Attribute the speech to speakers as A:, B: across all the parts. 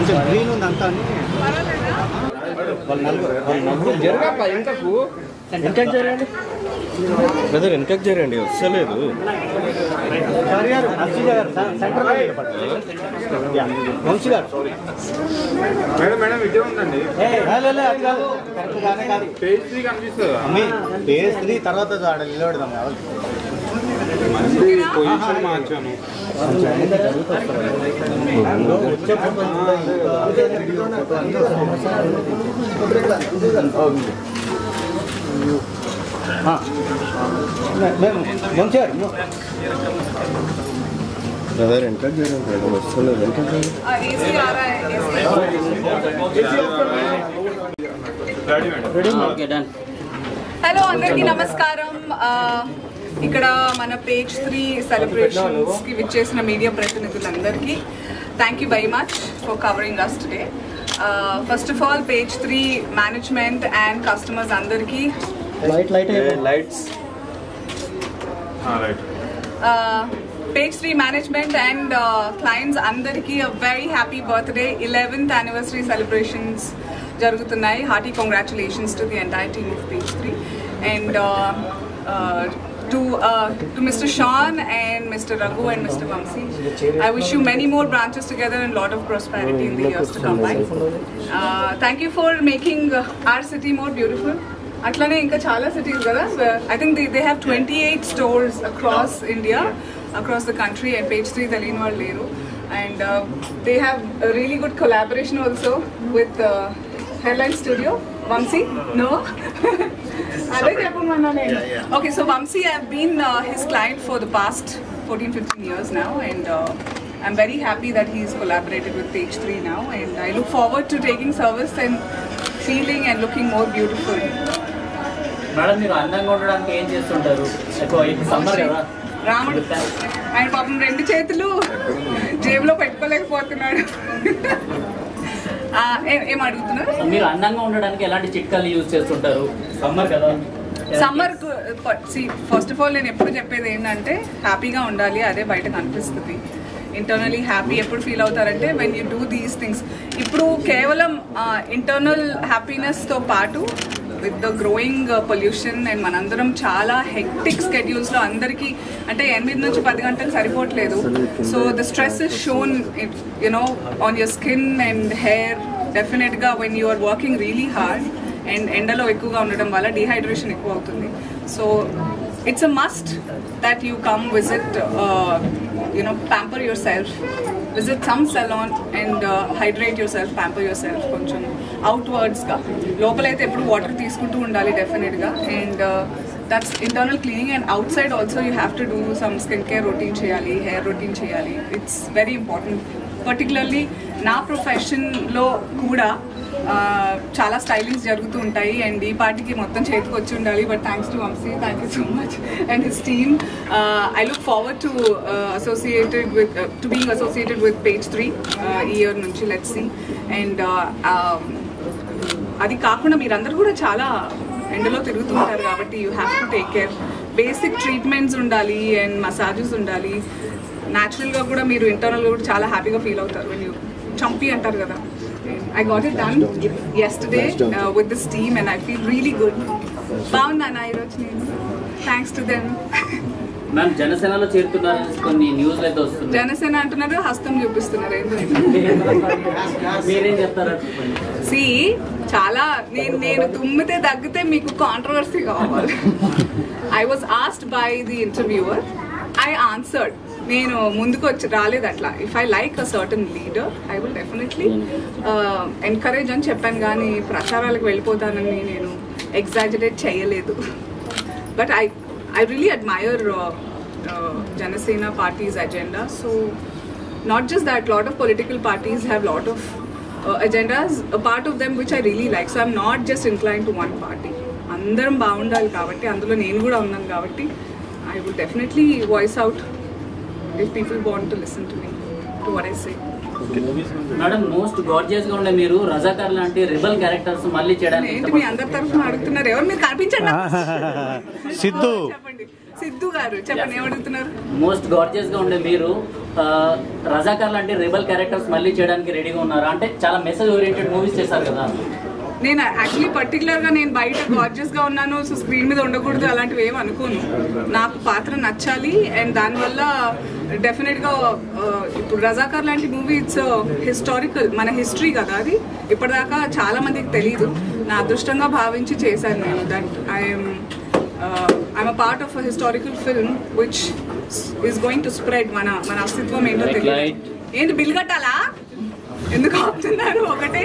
A: కొంచెం గ్రీన్ ఉంది అంతా అని వాళ్ళు నలుగురు వాళ్ళు నలుగురు
B: జరగప్ప ఎంతకు
C: వెనకకి జరగండి బ్రదర్ వెనకకి జరగండి వస్తలేదు
A: సార్ గారు అక్షయ్ గారు సెంటర్ వంశీ గారు
B: మేడం మేడం ఇదే ఉందండి
A: ఏ, లే, లే, లే, అది కాదు కరెక్ట్ గానే కాదు
B: పేజ్ త్రీ కనిపిస్తుందా
A: అమ్మి పేజ్ త్రీ తర్వాత ఆడ నిలబెడదాం కావాలి
B: మంచి పొజిషన్ మార్చాను
A: వచ్చే ఫోటో ఆ. మేము వంశీ గారు
C: బ్రదర్ వెనకకి జరగండి బ్రదర్ వస్తలేదు వెనకకి జరగండి
D: एसी आ रहा है AC హలో అందరికీ నమస్కారం ఆ, ఇక్కడ మన పేజ్ త్రీ సెలబ్రేషన్స్కి విచ్చేసిన మీడియా ప్రతినిధులందరికీ thank you very much for covering us today first of all page three management and customers అందరికీ
A: light light
C: lights
B: right
D: page three management and clients అందరికీ very happy birthday eleventh anniversary celebrations జరుగుతున్నాయి hearty congratulations to the entire team of page three and to to mister Shaan and mister Raghu and mister Vamshi I wish you many more branches together and lot of prosperity in the years to come by thank you for making our city more beautiful అట్లానే ఇంకా చాలా cities కదా I think they they have twenty eight stores across India across the country and page three తెలియని వాళ్ళు లేరు and they have really good collaboration also with hairline studio Vamshi no అదే చెప్పమన్నా నేను okay so Vamshi I been his client for the past fourteen fifteen years now and I'm very happy that he's collaborated with Page 3 now and I look forward to taking service and feeling and looking more beautiful.
E: Madam మీరు అందంగా ఉండడానికి ఏం చేస్తుంటారు ఎక్కువ ఇప్పుడు summer కదా
D: రాముడు ఆయన పాపం రెండు చేతులు జేబులో పెట్టుకోలేకపోతున్నాడు ఆ, ఏం- ఏం అడుగుతున్నారు
E: మీరు అందంగా ఉండడానికి ఎలాంటి చిట్కాలు యూజ్ చేస్తుంటారు సమ్మర్ కదా
D: సమ్మర్ ఫస్ట్ ఆఫ్ ఆల్ నేను ఎప్పుడు చెప్పేది ఏంటంటే హ్యాపీగా ఉండాలి అదే బయట కనిపిస్తుంది ఇంటర్నలీ హ్యాపీ ఎప్పుడు ఫీల్ అవుతారంటే when you do these things ఇప్పుడు కేవలం ఇంటర్నల్ హ్యాపీనెస్తో పాటు with the growing pollution and మనందరం చాలా హెక్టిక్ స్కెడ్యూల్స్లో అందరికీ అంటే ఎనిమిది నుంచి పది గంటలు సరిపోవట్లేదు so the stress is shown you know on your skin and hair డెఫినెట్గా when you are working really hard and ఎండలో ఎక్కువగా ఉండడం వల్ల డిహైడ్రేషన్ ఎక్కువ అవుతుంది so it's a must that you come visit you know pamper yourself visit some salon and hydrate yourself pamper yourself కొంచెం అవుట్వర్డ్స్గా లోపలైతే ఎప్పుడు వాటర్ తీసుకుంటూ ఉండాలి డెఫినెట్గా and that's internal cleaning and outside also you have to do some skin care routine చేయాలి hair routine చేయాలి it's very important particularly నా ప్రొఫెషన్లో కూడా ఆ, చాలా స్టైలింగ్స్ జరుగుతూ ఉంటాయి అండ్ ఈ పార్టీకి మొత్తం చేతికి వచ్చి ఉండాలి but thanks to Vamshi thank you so much and his team I look forward to associated with to being associated with page three ఈ ఇయర్ నుంచి లెట్ సి అండ్ అది కాకుండా మీరందరూ కూడా చాలా ఎండలో తిరుగుతుంటారు కాబట్టి you have to take care basic treatments ఉండాలి అండ్ మసాజెస్ ఉండాలి న్యాచురల్గా కూడా మీరు ఇంటర్నల్గా కూడా చాలా హ్యాపీగా ఫీల్ అవుతారు వెన్ యూ చంపి అంటారు కదా I got it done yesterday with this team and I feel really good బాగున్నాను ఈరోజు నేను థ్యాంక్స్ టు దెమ్
E: మ్యామ్ జనసేనలో చేరుతున్నారని కొన్ని న్యూస్లు అయితే వస్తున్నాయి
D: జనసేన అంటున్నారు హస్తం చూపిస్తున్నారు ఏంటంటే
E: మీరేం చెప్తారు
D: సి చాలా నేను నేను తుమ్మితే తగ్గితే మీకు కాంట్రవర్సీ కావాలి I was asked by the interviewer I answered నేను ముందుకు వచ్చి రాలేదు అట్లా if I like a certain leader I will definitely encourage అని చెప్పాను కానీ ప్రచారాలకు వెళ్ళిపోతానని నేను ఎగ్జాజరేట్ చేయలేదు but I I really admire Janasena party's agenda so not just that lot of political parties have lot of uh, agendas a part of them which i really like so i'm not just inclined to one party అందరం బాగుండాలి కాబట్టి అందులో నేను కూడా ఉన్నాను కాబట్టి I would definitely voice out if people want to listen to me to what I say
E: madam most gorgeous గా ఉండే మీరు రజాకర్ లాంటి రిబల్ క్యారెక్టర్స్ మళ్ళీ చేయడానికి
D: ఏంటి మీ అందరి తరఫున అడుగుతున్నారు ఎవరు మీరు కనిపించండి నాకు.
A: సిద్ధు
D: చెప్పండి సిద్ధు గారు చెప్పండి ఏమడుగుతున్నారు
E: మోస్ట్ గార్జియస్ గా ఉండే మీరు ఆ, రజాకర్ లాంటి రెబల్ క్యారెక్టర్స్ మళ్ళీ చేయడానికి రెడీగా ఉన్నారా అంటే చాలా మెసేజ్ ఓరియంటెడ్ మూవీస్ చేశారు కదా
D: నేను యాక్చువల్లీ పర్టికులర్ గా నేను బయట గార్జియస్ గా ఉన్నాను సో స్క్రీన్ మీద ఉండకూడదు అలాంటివి ఏం అనుకోను నాకు పాత్ర నచ్చాలి అండ్ దానివల్ల డెఫినెట్ గా ఆ, ఇప్పుడు రజాకర్ లాంటి మూవీ ఇట్స్ హిస్టారికల్ మన హిస్టరీ కదా అది ఇప్పటిదాకా చాలా మందికి తెలియదు నా అదృష్టంగా భావించి చేశాను నేను that I'm I'm a part of a historical film which is going to spread మన మన అస్తిత్వం ఏంటో
E: Like
D: తెలియదు
E: light.
D: ఏంటి బిల్ కట్టాలా ఎందుకు ఆపుతున్నారు ఒకటే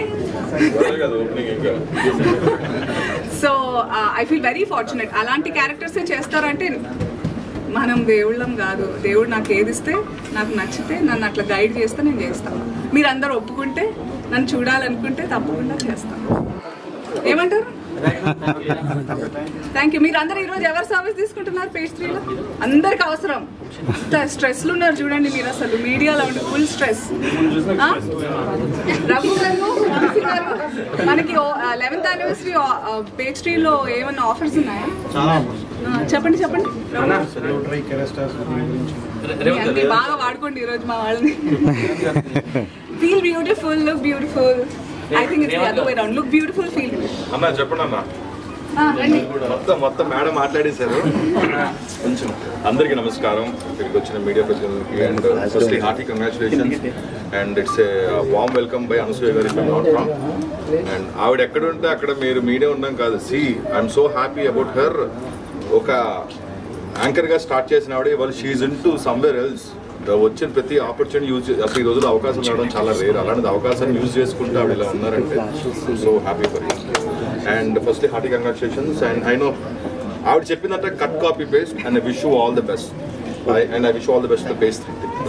D: so I feel very fortunate అలాంటి క్యారెక్టర్సే చేస్తారంటే మనం దేవుళ్ళం కాదు దేవుడు నాకు ఏది ఇస్తే నాకు నచ్చితే నన్ను అట్లా గైడ్ చేస్తే నేను చేస్తాను మీరు అందరు ఒప్పుకుంటే నన్ను చూడాలనుకుంటే తప్పకుండా చేస్తాను ఏమంటారు థ్యాంక్ యూ మీరు అందరు ఈరోజు ఎవరు సర్వీస్ తీసుకుంటున్నారు పేజ్ త్రీలో అందరికి అవసరం స్ట్రెస్లు ఉన్నారు చూడండి మీరు అసలు మీడియాలో ఉండి ఫుల్ స్ట్రెస్ రఘు గారు వంశీ గారు మనకి లెవెన్త్ యానివర్సరీ పేజ్ త్రీలో ఏమన్నా ఆఫర్స్ ఉన్నాయా ఆ, చెప్పండి చెప్పండి మీ అన్ని బాగా వాడుకోండి ఈరోజు మా వాళ్ళని feel beautiful look beautiful I think it's other way round look beautiful feel
A: అన్న చెప్పండి అన్న
D: రండి
A: మొత్తం మొత్తం మేడం మాట్లాడేశారు కొంచెం అందరికీ నమస్కారం ఇక్కడికి వచ్చిన మీడియా ప్రతినిధులకి and firstly hearty congratulations and it's a warm welcome by Anasuya గారి నాట్ రాంగ్ అండ్ ఆవిడ ఎక్కడ ఉంటే అక్కడ మీరు మీడియా ఉన్నాం కాదు see I'm so happy about her ఒక యాంకర్ గా స్టార్ట్ చేసిన ఆవిడ వాళ్ళు she's in to somewhere else వచ్చిన ప్రతి ఆపర్చునిటీ యూజ్ అసలు ఈ రోజుల్లో అవకాశం రావడం చాలా రేర్ అలాంటి అవకాశాన్ని యూజ్ చేసుకుంటూ ఆవిడ ఇలా ఉన్నారంటే so happy for you and firstly hearty congratulations and I know ఆవిడ చెప్పిందంటే cut copy paste and I wish you all the best and I wish all the best paste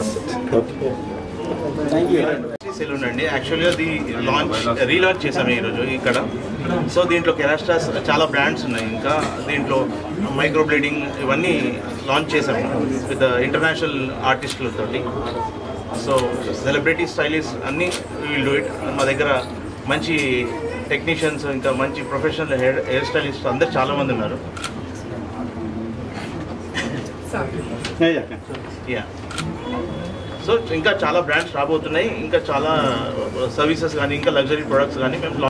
F: salon అండి యాక్చువల్గా ఇది లాంచ్ రీలాంచ్ చేసాము ఈరోజు ఇక్కడ so దీంట్లో కెరాస్టాస్ చాలా బ్రాండ్స్ ఉన్నాయి ఇంకా దీంట్లో మైక్రో బ్లీడింగ్ ఇవన్నీ లాంచ్ చేసాము విత్ ఇంటర్నేషనల్ ఆర్టిస్టులతోటి సో సెలబ్రిటీ స్టైలిస్ట్ అన్నీ విల్ డూ ఇట్ మా దగ్గర మంచి టెక్నీషియన్స్ ఇంకా మంచి ప్రొఫెషనల్ హెయిర్ హెయిర్ స్టైలిస్ట్ అందరు చాలామంది ఉన్నారు యా సో ఇంకా చాలా బ్రాండ్స్ రాబోతున్నాయి ఇంకా చాలా సర్వీసెస్ కానీ ఇంకా లగ్జరీ ప్రొడక్ట్స్ కానీ మేము